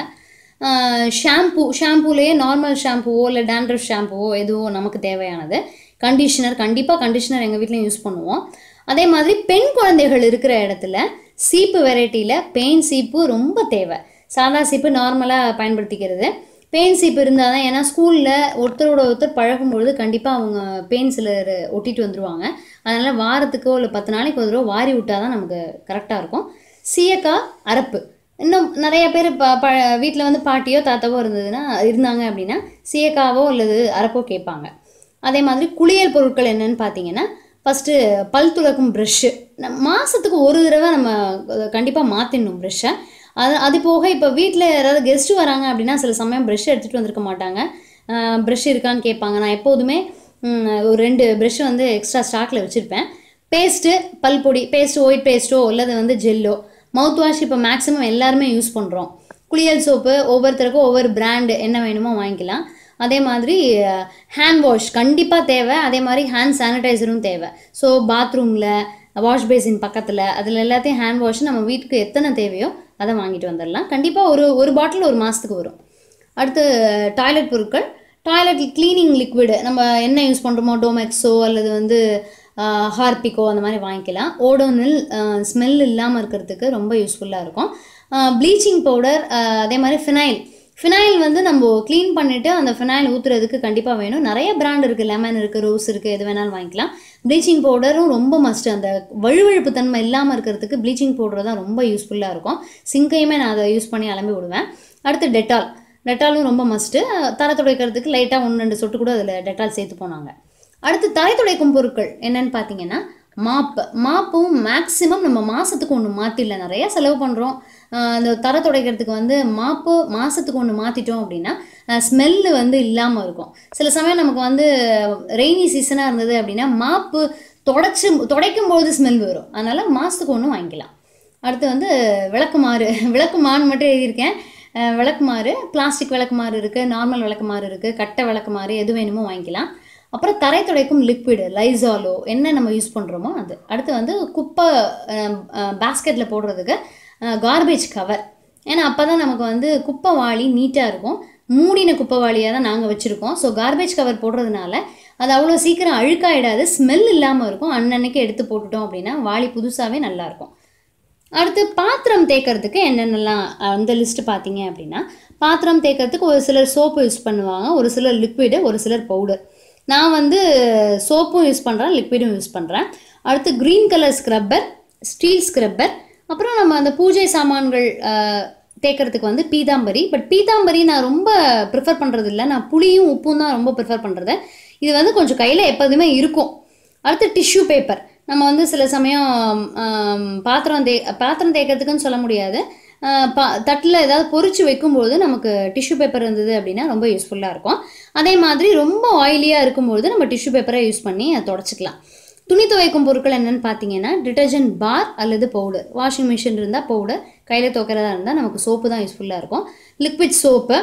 ஷாம்பு ஷாம்புலேயே நார்மல் ஷாம்புவோ இல்லை டேண்ட்ரஃப் ஷாம்புவோ எதுவோ நமக்கு தேவையானது கண்டிஷனர் கண்டிப்பாக கண்டிஷனர் எங்கள் வீட்லையும் யூஸ் பண்ணுவோம் அதே மாதிரி பெண் குழந்தைகள் இருக்கிற இடத்துல சீப்பு வெரைட்டியில் பெயின் சீப்பு ரொம்ப தேவை சாதா சீப்பு நார்மலாக பயன்படுத்திக்கிறது பெயின் சீப்பு இருந்தால் தான் ஏன்னா ஸ்கூலில் ஒருத்தரோட ஒருத்தர் பழகும்பொழுது கண்டிப்பாக அவங்க பெயின் சிலர் ஒட்டிட்டு வந்துருவாங்க அதனால் வாரத்துக்கோ இல்லை பத்து நாளைக்கு ஒரு தடவை வாரி விட்டால் தான் நமக்கு கரெக்டாக இருக்கும் சீயக்காய் அரப்பு இன்னும் நிறைய பேர் ப ப வீட்டில் வந்து பாட்டியோ தாத்தாவோ இருந்ததுன்னா இருந்தாங்க அப்படின்னா சீயக்காவோ அல்லது அரப்போ கேட்பாங்க அதே மாதிரி குளியல் பொருட்கள் என்னன்னு பார்த்தீங்கன்னா ஃபஸ்ட்டு பல் துலக்கும் ப்ரெஷ்ஷு மாதத்துக்கு ஒரு தடவை நம்ம கண்டிப்பாக மாற்றிடணும் ப்ரெஷ்ஷை அது அது போக இப்போ வீட்டில் யாராவது கெஸ்ட்டு வராங்க அப்படின்னா சில சமயம் ப்ரெஷ் எடுத்துகிட்டு வந்திருக்க மாட்டாங்க ப்ரெஷ் இருக்கான்னு கேட்பாங்க நான் எப்போதுமே ம், ஒரு ரெண்டு ப்ரெஷ் வந்து எக்ஸ்ட்ரா ஸ்டாக்கில் வச்சுருப்பேன் பேஸ்ட்டு பல்பொடி பேஸ்ட்டு ஒயிட் பேஸ்ட்டோ அல்லது வந்து ஜெல்லோ மவுத் வாஷ் இப்போ மேக்ஸிமம் எல்லாருமே யூஸ் பண்ணுறோம் குளியல் சோப்பு ஒவ்வொருத்தருக்கும் ஒவ்வொரு பிராண்டு என்ன வேணுமோ வாங்கிக்கலாம் அதே மாதிரி ஹேண்ட் வாஷ் கண்டிப்பாக தேவை அதே மாதிரி ஹேண்ட் சானிடைசரும் தேவை ஸோ பாத்ரூமில் வாஷ் பேசின் பக்கத்தில் அதில் எல்லாத்தையும் ஹேண்ட் வாஷ் நம்ம வீட்டுக்கு எத்தனை தேவையோ அதை வாங்கிட்டு வந்துடலாம் கண்டிப்பாக ஒரு ஒரு பாட்டில் ஒரு மாதத்துக்கு வரும் அடுத்து டாய்லெட் பொருட்கள் டாய்லெட் க்ளீனிங் லிக்விடு நம்ம என்ன யூஸ் பண்ணுறோமோ டோமெக்ஸோ அல்லது வந்து ஹார்பிக்கோ அந்த மாதிரி வாங்கிக்கலாம் ஓடோனில் ஸ்மெல் இல்லாமல் இருக்கிறதுக்கு ரொம்ப யூஸ்ஃபுல்லாக இருக்கும் ப்ளீச்சிங் பவுடர் அதே மாதிரி ஃபினைல் ஃபினைல் வந்து நம்ம க்ளீன் பண்ணிவிட்டு அந்த ஃபினைல் ஊற்றுறதுக்கு கண்டிப்பாக வேணும் நிறைய பிராண்ட் இருக்குது லெமன் இருக்குது ரோஸ் இருக்குது எது வேணாலும் வாங்கிக்கலாம் ப்ளீச்சிங் பவுடரும் ரொம்ப மஸ்ட் அந்த வழுவழுப்பு தன்மை இல்லாமல் இருக்கிறதுக்கு ப்ளீச்சிங் பவுடர் தான் ரொம்ப யூஸ்ஃபுல்லாக இருக்கும் சிங்கையுமே நான் அதை யூஸ் பண்ணி அலம்பி விடுவேன் அடுத்து டெட்டால் டெட்டாலும் ரொம்ப மஸ்ட்டு தரை துடைக்கிறதுக்கு லைட்டாக ஒன்று ரெண்டு சொட்டு கூட அதில் டெட்டால் சேர்த்து போனாங்க அடுத்து தரை துடைக்கும் பொருட்கள் என்னன்னு பார்த்தீங்கன்னா மாப்பு மாப்பும் மேக்ஸிமம் நம்ம மாதத்துக்கு ஒன்று மாற்றிடல நிறைய செலவு பண்ணுறோம் அந்த தரை துடைக்கிறதுக்கு வந்து மாப்பு மாதத்துக்கு ஒன்று மாற்றிட்டோம் அப்படின்னா ஸ்மெல்லு வந்து இல்லாமல் இருக்கும் சில சமயம் நமக்கு வந்து ரெய்னி சீசனாக இருந்தது அப்படின்னா மாப்பு தொடச்சி துடைக்கும் போது ஸ்மெல் வரும் அதனால் மாதத்துக்கு ஒன்று வாங்கிக்கலாம் அடுத்து வந்து விளக்குமாறு விளக்குமாறு மட்டும் எழுதியிருக்கேன் அஹ் விளக்குமாறு பிளாஸ்டிக் விளக்குமாறு இருக்குது நார்மல் விளக்குமாறு இருக்குது கட்டை விளக்குமாறு எது வேணுமோ வாங்கிக்கலாம் அப்புறம் தரை துடைக்கும் லிக்விடு லைசாலோ என்ன நம்ம யூஸ் பண்ணுறோமோ அது அடுத்து வந்து குப்பை பேஸ்கெட்டில் போடுறதுக்கு கார்பேஜ் கவர் ஏன்னா அப்போ தான் நமக்கு வந்து குப்பை வாளி நீட்டாக இருக்கும் மூடின குப்பை வாளியாக தான் நாங்கள் வச்சுருக்கோம் ஸோ கார்பேஜ் கவர் போடுறதுனால அது அவ்வளோ சீக்கிரம் அழுக்காயிடாது ஸ்மெல் இல்லாமல் இருக்கும் அன்னன்னைக்கு எடுத்து போட்டுட்டோம் அப்படின்னா வாளி புதுசாகவே நல்லாயிருக்கும் அடுத்து பாத்திரம் தேய்க்கிறதுக்கு என்னென்னலாம் அந்த லிஸ்ட் பார்த்தீங்க அப்படின்னா பாத்திரம் தேய்க்கிறதுக்கு ஒரு சிலர் சோப்பு யூஸ் பண்ணுவாங்க ஒரு சிலர் லிக்விடு ஒரு சிலர் பவுடர் நான் வந்து சோப்பும் யூஸ் பண்ணுறேன் லிக்விடும் யூஸ் பண்ணுறேன் அடுத்து green colour scrubber steel scrubber அப்புறம் நம்ம அந்த பூஜை சாமான்கள் அஹ், தேய்க்கிறதுக்கு வந்து பீதாம்பரி பட் பீதாம்பரி நான் ரொம்ப ப்ரிஃபர் பண்ணுறது இல்லை நான் புளியும் உப்பும் தான் ரொம்ப ப்ரிஃபர் பண்ணுறது இது வந்து கொஞ்சம் கையில் எப்போதுமே இருக்கும் அடுத்து டிஷ்யூ பேப்பர் நம்ம வந்து சில சமயம் ஆம், பாத்திரம் தே பாத்திரம் தேய்க்கிறதுக்குன்னு சொல்ல முடியாது ஆ, பா தட்டில் ஏதாவது பொரிச்சு வைக்கும்போது நமக்கு டிஷ்யூ பேப்பர் இருந்தது அப்படின்னா ரொம்ப யூஸ்ஃபுல்லாக இருக்கும் அதே மாதிரி ரொம்ப ஆயிலியாக இருக்கும்போது நம்ம டிஷ்யூ பேப்பரை யூஸ் பண்ணி அதை தொடச்சிக்கலாம் துணி துவைக்கும் பொருட்கள் என்னன்னு பார்த்தீங்கன்னா டிட்டர்ஜென்ட் பார் அல்லது பவுடர் வாஷிங் மிஷின் இருந்தால் பவுடர் கையில் துவைக்கிறதா இருந்தால் நமக்கு சோப்பு தான் யூஸ்ஃபுல்லாக இருக்கும் லிக்விட் சோப்பு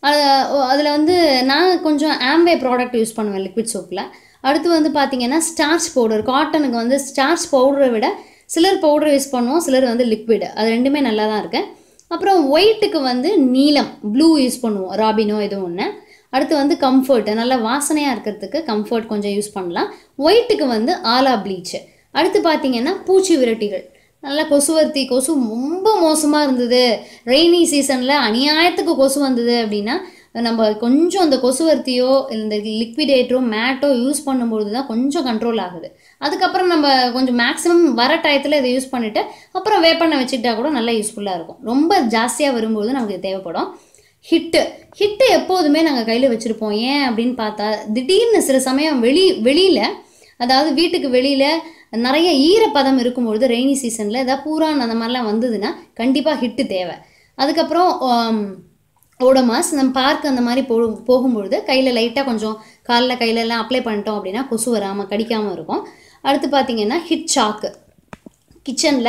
அதில் வந்து நான் கொஞ்சம் ஆம்வே ப்ராடக்ட் யூஸ் பண்ணுவேன் லிக்விட் சோப்பில் அடுத்து வந்து பார்த்தீங்கன்னா ஸ்டார்ச் பவுடர் காட்டனுக்கு வந்து ஸ்டார்ச் பவுடரை விட சிலர் பவுடர் யூஸ் பண்ணுவோம் சிலர் வந்து லிக்விட் அது ரெண்டுமே நல்லா தான் இருக்கு அப்புறம் ஒயிட்டுக்கு வந்து நீலம் ப்ளூ யூஸ் பண்ணுவோம் ராபினோ எதுவும் ஒன்று அடுத்து வந்து கம்ஃபர்ட் நல்லா வாசனையாக இருக்கிறதுக்கு கம்ஃபர்ட் கொஞ்சம் யூஸ் பண்ணலாம் ஒயிட்டுக்கு வந்து ஆலா ப்ளீச் அடுத்து பார்த்தீங்கன்னா பூச்சி விரட்டிகள் நல்லா கொசுவர்த்தி கொசு ரொம்ப மோசமாக இருந்தது ரெய்னி சீசனில் அநியாயத்துக்கு கொசு வந்தது அப்படின்னா நம்ம கொஞ்சம் அந்த கொசுவர்த்தியோ இந்த லிக்விடேட்டரோ மேட்டோ யூஸ் பண்ணும்பொழுது தான் கொஞ்சம் கண்ட்ரோல் ஆகுது அதுக்கப்புறம் நம்ம கொஞ்சம் மேக்ஸிமம் வர டயத்தில் இதை யூஸ் பண்ணிவிட்டு அப்புறம் வேப்பெண்ணெய் வச்சுக்கிட்டா கூட நல்லா யூஸ்ஃபுல்லாக இருக்கும் ரொம்ப ஜாஸ்தியாக வரும்போது நமக்கு இது தேவைப்படும் ஹிட்டு ஹிட்டு எப்போதுமே நாங்கள் கையில் வச்சுருப்போம் ஏன் அப்படின்னு பார்த்தா திடீர்னு சில சமயம் வெளி வெளியில் அதாவது வீட்டுக்கு வெளியில் நிறைய ஈரப்பதம் இருக்கும்பொழுது ரெய்னி சீசனில் ஏதாவது பூரான் அந்த மாதிரிலாம் வந்ததுன்னா கண்டிப்பாக ஹிட்டு தேவை அதுக்கப்புறம் ஆம், ஓடோமாஸ் நம்ம பார்க் அந்த மாதிரி போ போகும்பொழுது கையில் லைட்டாக கொஞ்சம் காலில் கையில எல்லாம் அப்ளை பண்ணிட்டோம் அப்படின்னா கொசு வராமல் கடிக்காமல் இருக்கும் அடுத்து பார்த்தீங்கன்னா ஹிட் சாக்கு கிச்சனில்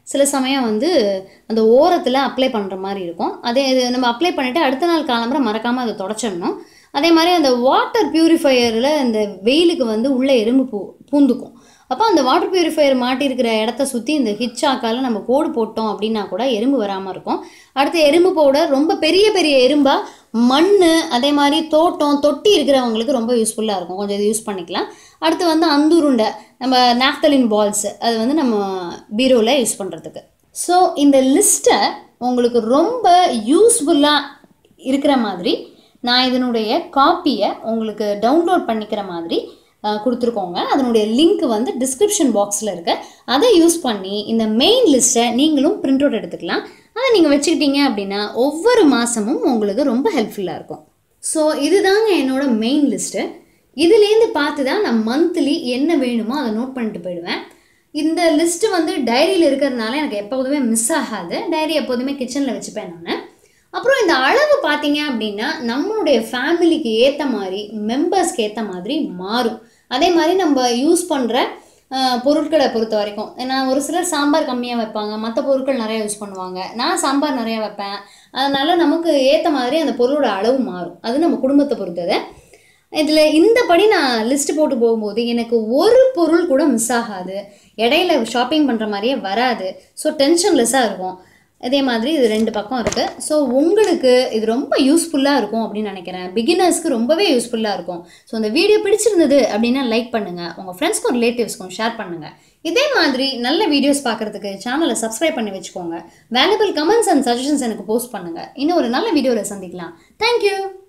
சில சமயம் வந்து அந்த ஓரத்தில் அப்ளை பண்ணுற மாதிரி இருக்கும் அதே இது நம்ம அப்ளை பண்ணிவிட்டு அடுத்த நாள் காலம்புற மறக்காமல் அதை தொடச்சிடணும் அதே மாதிரி அந்த வாட்டர் பியூரிஃபையரில் இந்த வெயிலுக்கு வந்து உள்ளே எறும்பு பூ பூந்துக்கும் அப்போ அந்த வாட்டர் பியூரிஃபையர் மாட்டியிருக்கிற இடத்த சுற்றி இந்த ஹிச்சாக்கால நம்ம கோடு போட்டோம் அப்படின்னா கூட எறும்பு வராமல் இருக்கும் அடுத்து எறும்பு பவுடர் ரொம்ப பெரிய பெரிய எறும்பாக மண் அதே மாதிரி தோட்டம் தொட்டி இருக்கிறவங்களுக்கு ரொம்ப யூஸ்ஃபுல்லாக இருக்கும் கொஞ்சம் இது யூஸ் பண்ணிக்கலாம் அடுத்து வந்து அந்துருண்டை நம்ம நாப்தலின் பால்ஸ் அது வந்து நம்ம பீரோவில் யூஸ் பண்ணுறதுக்கு ஸோ இந்த லிஸ்ட்டை உங்களுக்கு ரொம்ப யூஸ்ஃபுல்லாக இருக்கிற மாதிரி நான் இதனுடைய காப்பியை உங்களுக்கு டவுன்லோட் பண்ணிக்கிற மாதிரி அஹ், கொடுத்துருக்கோங்க அதனுடைய லிங்க் வந்து டிஸ்கிரிப்ஷன் பாக்ஸில் இருக்கு அதை யூஸ் பண்ணி இந்த மெயின் லிஸ்ட்டை நீங்களும் பிரிண்ட் அவுட் எடுத்துக்கலாம் அதை நீங்கள் வச்சுக்கிட்டீங்க அப்படின்னா ஒவ்வொரு மாதமும் உங்களுக்கு ரொம்ப ஹெல்ப்ஃபுல்லாக இருக்கும் ஸோ இதுதாங்க என்னோட மெயின் லிஸ்ட்டு இதுலேருந்து பார்த்து தான் நான் மந்த்லி என்ன வேணுமோ அதை நோட் பண்ணிட்டு போயிடுவேன் இந்த லிஸ்ட்டு வந்து டைரியில் இருக்கிறதுனால எனக்கு எப்போதுமே மிஸ் ஆகாது டைரி எப்போதுமே கிச்சனில் வச்சுப்பேன் நான் அப்புறம் இந்த அளவு பார்த்தீங்க அப்படின்னா நம்மளுடைய ஃபேமிலிக்கு ஏற்ற மாதிரி மெம்பர்ஸ்க்கு ஏற்ற மாதிரி மாறும் அதே மாதிரி நம்ம யூஸ் பண்ணுற பொருட்களை பொறுத்த வரைக்கும் ஏன்னா ஒரு சிலர் சாம்பார் கம்மியாக வைப்பாங்க மற்ற பொருட்கள் நிறையா யூஸ் பண்ணுவாங்க நான் சாம்பார் நிறையா வைப்பேன் அதனால் நமக்கு ஏற்ற மாதிரி அந்த பொருளோட அளவு மாறும் அது நம்ம குடும்பத்தை பொறுத்தது இதில் இந்த படி நான் லிஸ்ட் போட்டு போகும்போது எனக்கு ஒரு பொருள் கூட மிஸ் ஆகாது இடையில ஷாப்பிங் பண்ணுற மாதிரியே வராது ஸோ டென்ஷன்லெஸ்ஸாக இருக்கும் இதே மாதிரி இது ரெண்டு பக்கம் இருக்குது ஸோ உங்களுக்கு இது ரொம்ப யூஸ்ஃபுல்லாக இருக்கும் அப்படின்னு நினைக்கிறேன் பிகினர்ஸ்க்கு ரொம்பவே யூஸ்ஃபுல்லாக இருக்கும் ஸோ அந்த வீடியோ பிடிச்சிருந்தது அப்படின்னா லைக் பண்ணுங்கள் உங்கள் ஃப்ரெண்ட்ஸ்க்கும் ரிலேட்டிவ்ஸ்க்கும் ஷேர் பண்ணுங்கள் இதே மாதிரி நல்ல வீடியோஸ் பார்க்குறதுக்கு சேனலை சப்ஸ்கிரைப் பண்ணி வச்சுக்கோங்க வேல்யூபிள் கமெண்ட்ஸ் அண்ட் சஜஷன்ஸ் எனக்கு போஸ்ட் பண்ணுங்கள் இன்னும் ஒரு நல்ல வீடியோவில் சந்திக்கலாம் தேங்க்யூ